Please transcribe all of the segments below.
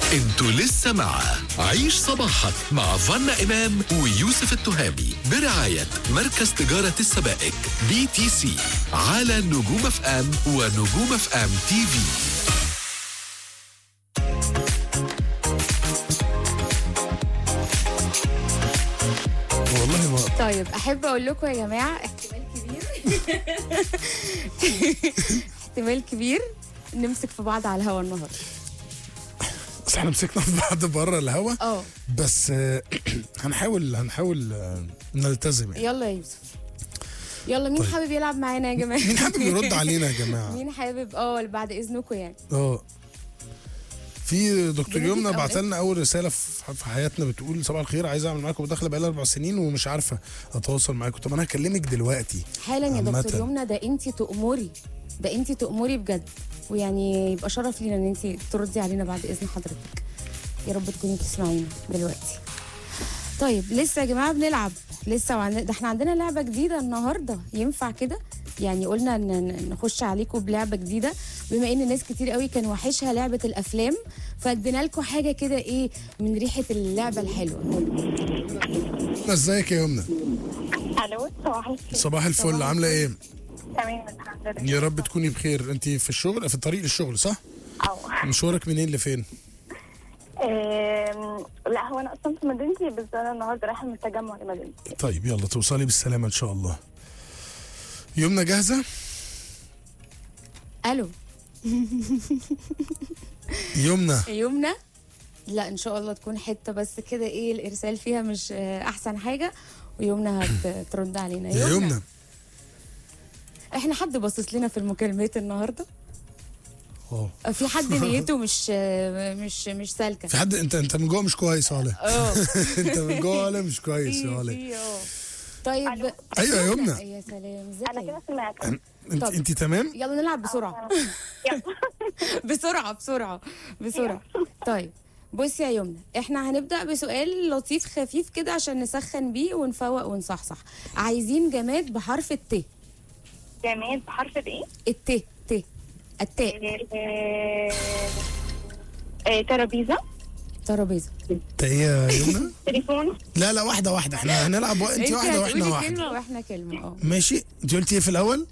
انتوا لسه مع عيش صباحك مع فنا إمام ويوسف التهامي برعاية مركز تجارة السبائك بي تي سي على نجوم اف ام ونجوم اف ام تي في والله ما طيب احب اقول لكم يا جماعه احتمال كبير احتمال كبير نمسك في بعض على الهوا النهارده بس احنا مسكنا في بعض بره الهوا اه بس آه، هنحاول هنحاول آه، نلتزم يعني يلا يا يوسف يلا مين طيب. حابب يلعب معانا يا جماعه مين حابب يرد علينا يا جماعه مين حابب اه بعد اذنكم يعني اه في دكتور بنادي يمنى في بعت أوقات. لنا اول رساله في في حياتنا بتقول صباح الخير عايز اعمل معاكم مداخله بقالي اربع سنين ومش عارفه اتواصل معاكم طب انا هكلمك دلوقتي حالا يا عامة. دكتور يمنى ده انت تأمري ده انت تأمري بجد ويعني يبقى شرف لينا ان انت تردي علينا بعد اذن حضرتك يا رب تكوني بتسمعينا دلوقتي طيب لسه يا جماعه بنلعب لسه وعن... ده احنا عندنا لعبه جديده النهارده ينفع كده يعني قلنا ان إن نخش عليكم بلعبه جديده بما ان ناس كتير قوي كان وحشها لعبه الافلام فادينا لكم حاجه كده ايه من ريحه اللعبه الحلوه ازيك يا يمنى الو صباح الخير صباح الفل عامله ايه تمام الحمد لله يا رب تكوني بخير انت في الشغل في الطريق للشغل صح أو. مشوارك منين لفين آم، لا هو انا اصلا في مدينتي بس انا النهارده رايحه من التجمع لمدينتي طيب يلا توصلي بالسلامه ان شاء الله يمنى جاهزه الو يمنى يمنى لا ان شاء الله تكون حته بس كده ايه الارسال فيها مش آه، احسن حاجه ويمنى هترد علينا يا يمنى احنا حد باصص لنا في المكالمات النهارده اه في حد نيته مش آه، مش مش سالكه في حد انت انت من جوه مش كويس يا علي اه انت من جوه ولا مش كويس يا في علي في اه طيب ألو. ايوه يا يمنى يا سلام انا ازاي كده سمعت انت طب. انت تمام يلا نلعب بسرعه يلا. بسرعه بسرعه بسرعه طيب بصي يا يمنى احنا هنبدا بسؤال لطيف خفيف كده عشان نسخن بيه ونفوق ونصحصح عايزين جماد بحرف الت جماد بحرف الايه؟ الت ت التاء آه، آه، ترابيزه ترابيزه انت ايه يا يمنى تليفون لا لا واحده واحده احنا هنلعب و... انت واحده واحنا هتقولي واحده كلمه واحنا كلمه اه ماشي انت قلتي ايه في الاول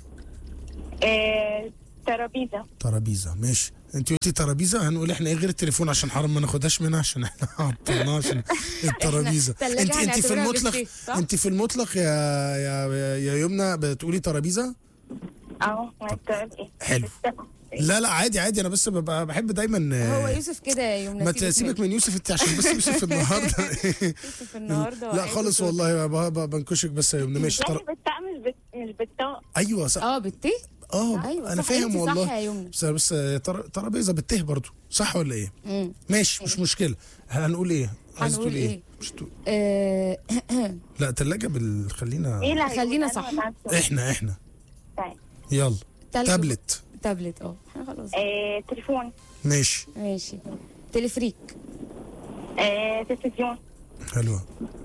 آه، ترابيزه ترابيزه ماشي انت قلتي ترابيزه هنقول احنا ايه غير التليفون عشان حرام ما ناخدهاش منها عشان احنا عطلناها عشان الترابيزه تلاجة انت انت في هنعتبرها المطلق بالت، صح؟ انت في المطلق يا يا يا يمنى بتقولي ترابيزه اه ما تقول ايه حلو لا لا عادي عادي انا بس ببقى بحب دايما هو يوسف كده يا يمنى ما سيبك تسيبك منه. من يوسف انت عشان بس يوسف النهارده يوسف النهارده لا وعايز خالص يوسف. والله ب- ب- بنكشك بس يا يمنى ماشي يعني تر... بالتاء مش بت... مش بالتاء ايوه صح اه بالت اه ايوه انا صح، فاهم انت صح والله يا يمنى بس بس تر... ترابيزه بالته برضو صح ولا ايه مم. ماشي مش مشكله هنقول ايه عايز هنقول تقول ايه, إيه؟ مش تقول... آه، لا تلاجة بال خلينا ايه لا خلينا صح. احنا احنا طيب. يلا تلج- تابلت تابلت اه احنا خلاص آه، تليفون ماشي ماشي تلفريك آه، تلفزيون حلوه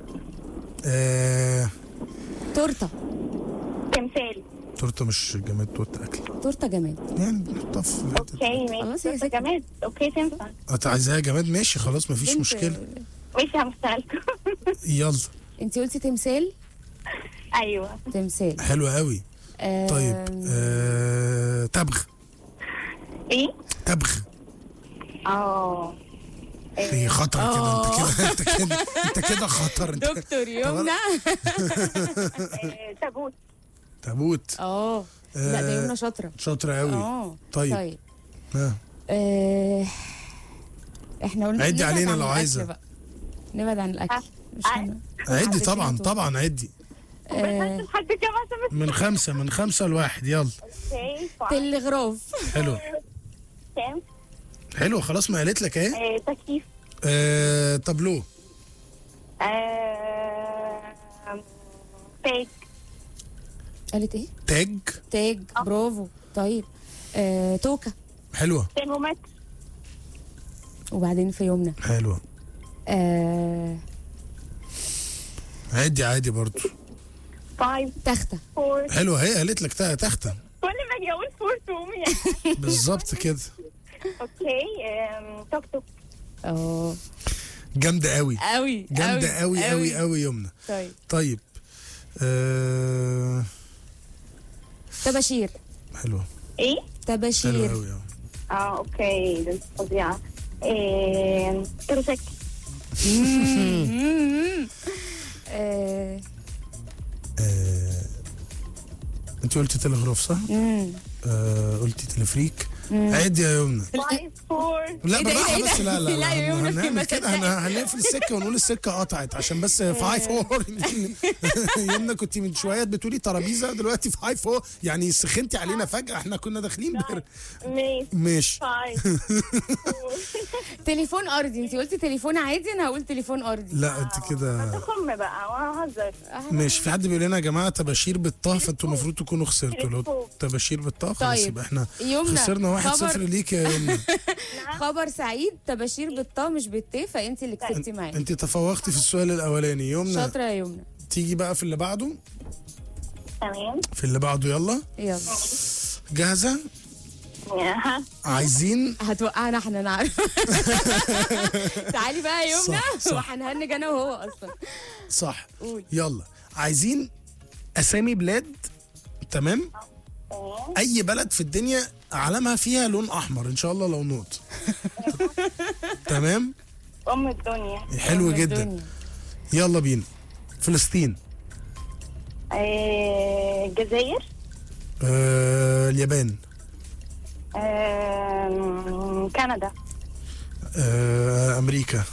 آه... تورته تمثال تورته مش جماد تورته اكل تورته جماد يعني بنحطها في اوكي خلاص يا ماشي ستي. جماد اوكي تنفع انت عايزاها جماد ماشي خلاص مفيش بنت- مشكله ماشي همثلكم يلا انت قلتي تمثال ايوه تمثال حلوه قوي آه طيب آه... تبغ ايه؟ تبغ اه هي خطر كده انت كده انت كده انت كده خطر انت دكتور يمنى آه، تابوت تابوت اه لا ده يمنى شاطره شاطره قوي اه طيب. طيب ها. آه احنا قلنا عدي نبعد علينا عن لو الأكل عايزة. بقى. نبعد عن الاكل مش هن... عدي طبعا عدتين طبعا عدي بس لحد كام عشان من خمسة من خمسة لواحد يلا اوكي تلغراف حلو كام؟ حلو خلاص ما قالت لك ايه آه، تكييف آه تابلو آه، تاج قالت ايه تاج تاج برافو طيب آه توكه حلوة ترمومتر وبعدين في يومنا حلوة آه عادي عادي برضو فايف تختة فور حلوة هي قالت لك تا- تختة كل ما اجي اقول فور توم يعني بالظبط كده اوكي آم، توك توك اه جامده قوي قوي جامده قوي قوي قوي يمنى طيب طيب آه... طباشير حلوه ايه حلوه طباشير قوي اه اوكي ده انت فظيعه إيه تروسيكل آه، آه... انت قلتي تلغراف صح؟ مم. آه... قلتي تلفريك عد يا يمنى فايف فور لا إيه ده، إيه ده، بالراحه إيه بس ده؟ لا لا لا يا يمنى، هنعمل ما كده صدقت. هن- هنقفل السكه ونقول السكه قطعت عشان بس فايف فور يمنى كنت من شويه بتقولي ترابيزه دلوقتي فايف فور يعني سخنتي علينا فجاه احنا كنا داخلين بر... ميس ماشي فايف تليفون ارضي انت قلتي تليفون عادي انا هقول تليفون ارضي لا انت كده خم بقى وهزر ماشي في حد بيقول لنا يا جماعه تباشير بالطه فانتوا المفروض تكونوا خسرتوا لو تباشير بالطه خلاص طيب. يبقى احنا يمنى، خسرنا واحد خبر- صفر ليك يا يمنى خبر سعيد طباشير بالطا مش بالتي فانت اللي كسبتي معايا انت تفوقتي في السؤال الاولاني يمنى شاطره يا يمنى تيجي بقى في اللي بعده تمام في اللي بعده يلا يلا جاهزه ها عايزين هتوقعنا احنا انا عارفه تعالي بقى يا يمنى صح، صح. وهنهنج انا وهو اصلا صح قول. يلا عايزين اسامي بلاد تمام اي بلد في الدنيا علمها فيها لون احمر ان شاء الله لو نوت تمام ام الدنيا حلو جدا الدنيا. يلا بينا فلسطين إيه الجزائر آه اليابان آم، كندا آه امريكا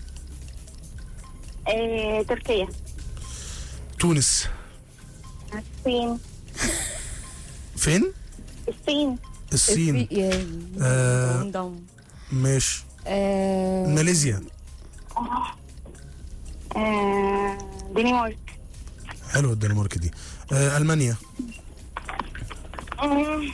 إيه تركيا تونس الصين فين الصين الصين الصي- يا- آه. دم دم. ماشي آه، ماليزيا آه، دنمارك حلوه الدنمارك دي آه المانيا آه،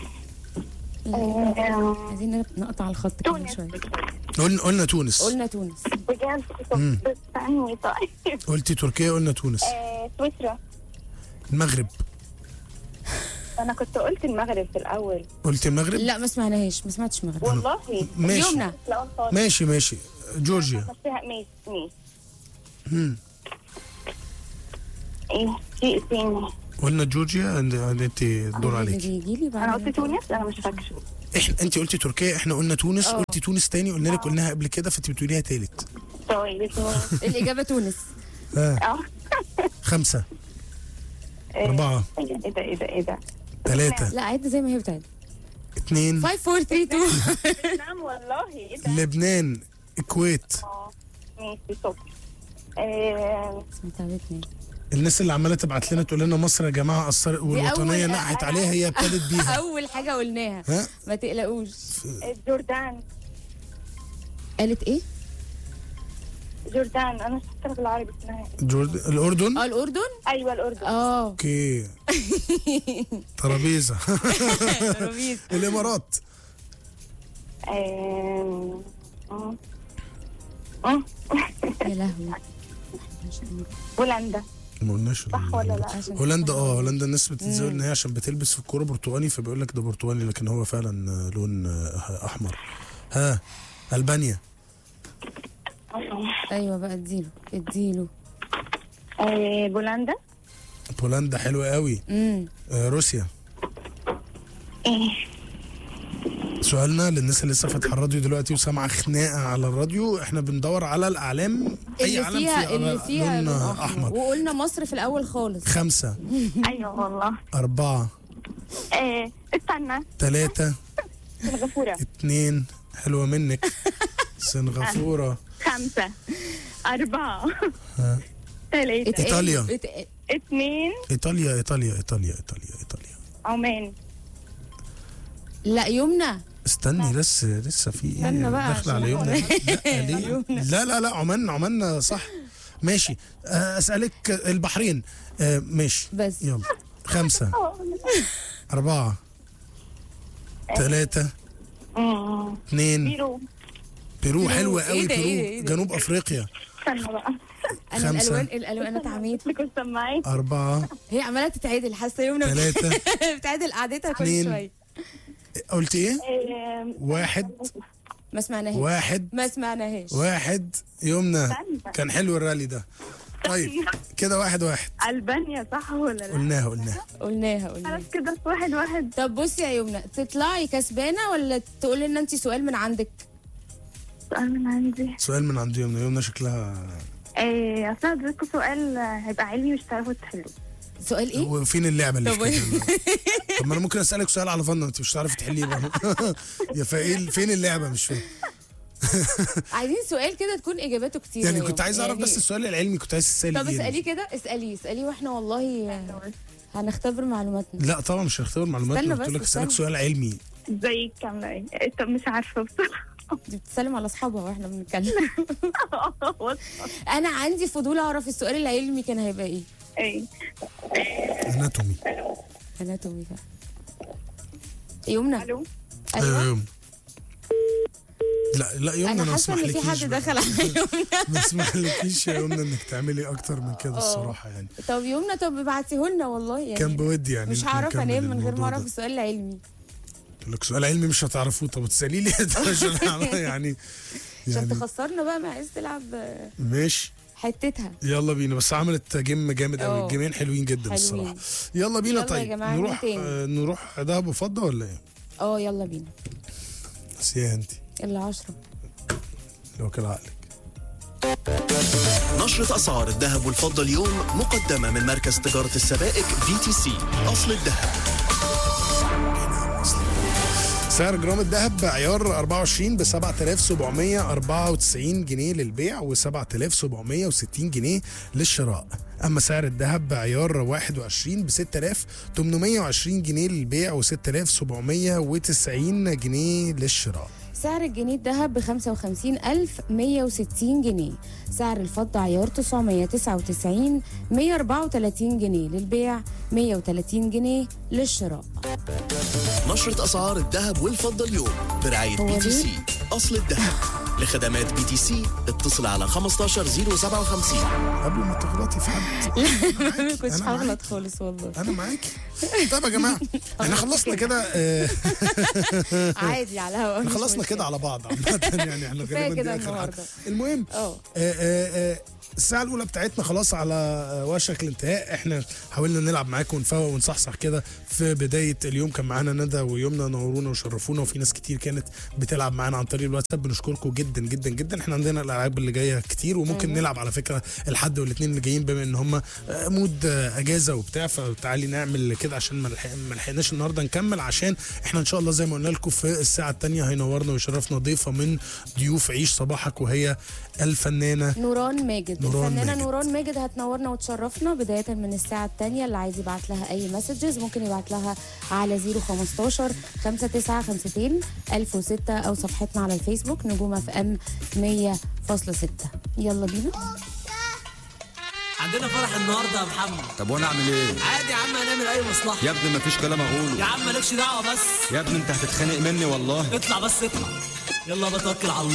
آه، عايزين نقطع الخط كده تونس شويه قلنا قلنا تونس قلنا تونس بجد مم. طب استني طيب قلتي تركيا قلنا تونس آه، سويسرا المغرب انا كنت قلت المغرب في الاول قلتي المغرب لا ما سمعناهاش ما سمعتش مغرب والله ماشي يمنى لا خالص ماشي ماشي جورجيا مشيها ميس ميس مم. ايه في ثاني قلنا جورجيا انت انت الدور عليك يجي لي بعد انا قلت تونس انا مش فاكره احنا انت قلتي تركيا احنا قلنا تونس اه. قلتي تونس تاني قلنا لك قلناها قبل كده فانت بتقوليها تالت طيب اتنين. الاجابه تونس اه اه خمسة إيه. أربعة ايه ده ايه ده ايه ده ثلاثة لا عد زي ما هي بتاعت اتنين 5 4 3 2 نعم والله ايه ده لبنان الكويت اه ماشي صبر آه، تعبتني الناس اللي عمالة تبعت لنا تقول لنا مصر يا جماعة أثرت والوطنية أول- نقحت عليها هي ابتدت بيها اول حاجه قلناها ها ما تقلقوش جوردان قالت ايه جوردان انا مش فاكره بالعربي اسمها إيه. جورد... الأردن اه الاردن ايوه الاردن اه اوكي ترابيزة ترابيز الإمارات آم، آم، آم، يا لهوي هولندا ما قلناش صح ولا لا؟ عشان- هولندا اه هولندا الناس بتتزاول ان هي عشان بتلبس في الكوره برتقاني فبيقول لك ده برتقاني لكن هو فعلا آه، لون آه، احمر ها البانيا ايوه بقى اديله اديله آه، بولندا بولندا حلوه قوي امم آه، روسيا ايه سؤالنا للناس اللي لسه فاتحه الراديو دلوقتي وسامعه خناقه على الراديو احنا بندور على الاعلام اي اللي علم فيها فيه اللي فيها لون لون آه، احمر احمر وقلنا مصر في الاول خالص خمسة ايوه والله أربعة آه، استنى ثلاثة سنغافوره اتنين حلوة منك سنغافورة خمسه اربعه ها. ثلاثه اتقال- إيطاليا. اتقال- اثنين إيطاليا إيطاليا إيطاليا إيطاليا إيطاليا عمان لا يمنى استني لسه لسه في ايه استنى بقى داخله عشان على يومنا عمان. لا ليه لا لا لا عمان عمان صح ماشي آه، اسالك البحرين آه، ماشي بس يلا خمسة أربعة ثلاثة مم. اثنين بيرو بيرو حلوة إيه قوي ده، إيه ده، إيه بيرو ده؟ جنوب أفريقيا استنى بقى انا خمسة. الالوان الالوان انا اتعميت لكم سماعات أربعة هي عماله تتعدل حاسه يمنى ثلاثة بتعدل قعدتها كل اتنين. شويه قلت إيه؟ آه، واحد ما سمعناهاش واحد ما سمعناهاش واحد يومنا استنى. كان حلو الرالي ده طيب كده واحد واحد ألبانيا صح ولا لا؟ قلناها قلناها قلناها قلناها خلاص كده واحد واحد طب بصي يا يمنى تطلعي كسبانه ولا تقولي لنا انت سؤال من عندك سؤال من عندي سؤال من عند يومنا يومنا شكلها إيه أصل هديكوا سؤال هيبقى علمي مش هتعرفوا تحلوه سؤال ايه وفين اللعبه اللي طب في كده؟ طب ما انا ممكن اسالك سؤال على فن انت مش هتعرفي تحليه برضه يا فايه فين اللعبه مش فاهم عايزين سؤال كده تكون اجاباته كتير يعني يا كنت يوم. عايز اعرف يعني- بس السؤال العلمي كنت عايز تسالي طب ايه اساليه كده اساليه اساليه واحنا والله هنختبر معلوماتنا لا طبعا مش هختبر معلومات استنى انا قلت بس، لك اسالك استنى. سؤال علمي ازيك عاملة ايه؟ طب مش عارفة بصراحة دي بتسلم على اصحابها واحنا بنتكلم انا عندي فضول اعرف السؤال العلمي كان هيبقى ايه ايه اناتومي اناتومي فعلا يمنى الو ايوه ايوه يوم لا لا يومنا انا انا حاسه اسمح ان في لكيش حد بقى. دخل على يمنى ما اسمحلكيش يا يومنا انك تعملي اكتر من كده الصراحه يعني طب يمنى طب ابعتيه لنا والله يعني كان بودي يعني مش إن إحنا هعرف نكمل انام من غير ما الموضوع اعرف ده. السؤال العلمي قلت لك سؤال علمي مش هتعرفوه طب تسالي لي ده عشان أعمل يعني عشان يعني تخسرنا بقى ما عايز تلعب آه، ماشي حتتها يلا بينا بس عملت جيم جامد قوي أوه. الجيمين حلوين جدا حلوين. الصراحه يلا بينا يلا يا طيب جماعة، مين نروح تاني؟ آه نروح دهب وفضه ولا ايه؟ اه يلا بينا بس يا انت الا عشرة لو كده عقلك نشرة أسعار الذهب والفضة اليوم مقدمة من مركز تجارة السبائك بي تي سي أصل الذهب سعر جرام الذهب عيار 24 ب 7794 جنيه للبيع و 7760 جنيه للشراء اما سعر الذهب عيار 21 ب 6820 جنيه للبيع و 6790 جنيه للشراء سعر الجنيه الذهب ب 55160 جنيه سعر الفضة عيار 999 134 جنيه للبيع 130 جنيه للشراء نشرة أسعار الذهب والفضة اليوم برعاية هو بي تي ليه؟ سي أصل الذهب لخدمات بي تي سي اتصل على 15057 قبل ما تغلطي في حد ما كنتش أنا معاك. هغلط خالص والله انا معاكي طيب يا جماعه احنا خلصنا كده آه، عادي على الهوا احنا مش خلصنا مشكلة. كده على بعض عامه يعني احنا كفاية غالبا كده دي اخر حلقه النهاردة. المهم اه آه، آه، آه، الساعة الأولى بتاعتنا خلاص على آه، وشك الانتهاء احنا حاولنا نلعب معاكم ونفوق ونصحصح كده في بداية اليوم كان معانا ندى ويومنا نورونا وشرفونا وفي ناس كتير كانت بتلعب معانا عن طريق الواتساب بنشكركم جدا جدا جدا احنا عندنا الألعاب اللي جاية كتير وممكن نلعب على فكرة الحد والاثنين اللي جايين بما ان هم آه، مود آه، اجازة وبتاع فتعالي نعمل كده عشان ما لحق- ما لحقناش النهارده نكمل عشان احنا ان شاء الله زي ما قلنا لكم في الساعة الثانية هينورنا ويشرفنا ضيفة من ضيوف عيش صباحك وهي الفنانة نوران ماجد نوران الفنانه ماجد. نوران ماجد هتنورنا وتشرفنا بدايه من الساعه الثانيه اللي عايز يبعت لها اي مسجز ممكن يبعت لها على 015 5952 1006 او صفحتنا على الفيسبوك نجوم اف ام 100.6 يلا بينا عندنا فرح النهارده يا محمد طب وانا اعمل ايه عادي يا عم هنعمل اي مصلحه يا ابني مفيش كلام يا اقوله عم مالكش دعوه بس يا ابني انت هتتخانق مني والله اطلع بس اطلع يلا بتوكل على الله